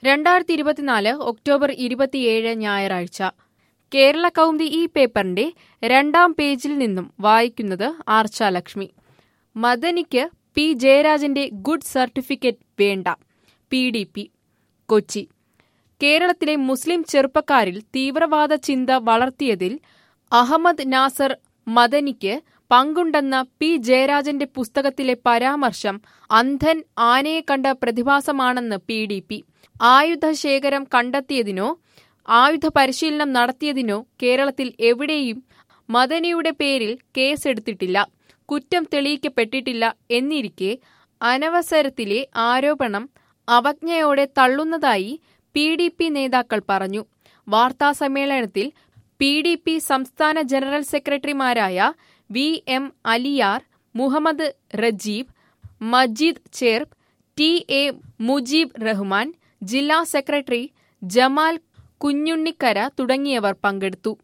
രണ്ടായിരത്തി ഇരുപത്തിനാല് ഒക്ടോബർ ഇരുപത്തിയേഴ് ഞായറാഴ്ച കേരള കൗമുദി ഈ പേപ്പറിന്റെ രണ്ടാം പേജിൽ നിന്നും വായിക്കുന്നത് ആർച്ച ലക്ഷ്മി മദനിക്ക് പി ജയരാജന്റെ ഗുഡ് സർട്ടിഫിക്കറ്റ് വേണ്ട പി ഡി പി കൊച്ചി കേരളത്തിലെ മുസ്ലിം ചെറുപ്പക്കാരിൽ തീവ്രവാദ ചിന്ത വളർത്തിയതിൽ അഹമ്മദ് നാസർ മദനിക്ക് പങ്കുണ്ടെന്ന പി ജയരാജന്റെ പുസ്തകത്തിലെ പരാമർശം അന്ധൻ ആനയെ കണ്ട പ്രതിഭാസമാണെന്ന് പി ഡി പി ആയുധശേഖരം കണ്ടെത്തിയതിനോ ആയുധ പരിശീലനം നടത്തിയതിനോ കേരളത്തിൽ എവിടെയും മദനിയുടെ പേരിൽ കേസെടുത്തിട്ടില്ല കുറ്റം തെളിയിക്കപ്പെട്ടിട്ടില്ല എന്നിരിക്കെ അനവസരത്തിലെ ആരോപണം അവജ്ഞയോടെ തള്ളുന്നതായി പി ഡി പി നേതാക്കൾ പറഞ്ഞു വാർത്താസമ്മേളനത്തിൽ പി ഡി പി സംസ്ഥാന ജനറൽ സെക്രട്ടറിമാരായ V M Aliyar Muhammad Rajeeb Majeed Cherpu T A Mujeeb Rahman ജില്ലാ സെക്രട്ടറി ജമാൽ കുഞ്ഞുണ്ണിക്കര തുടങ്ങിയവർ പങ്കെടുത്തു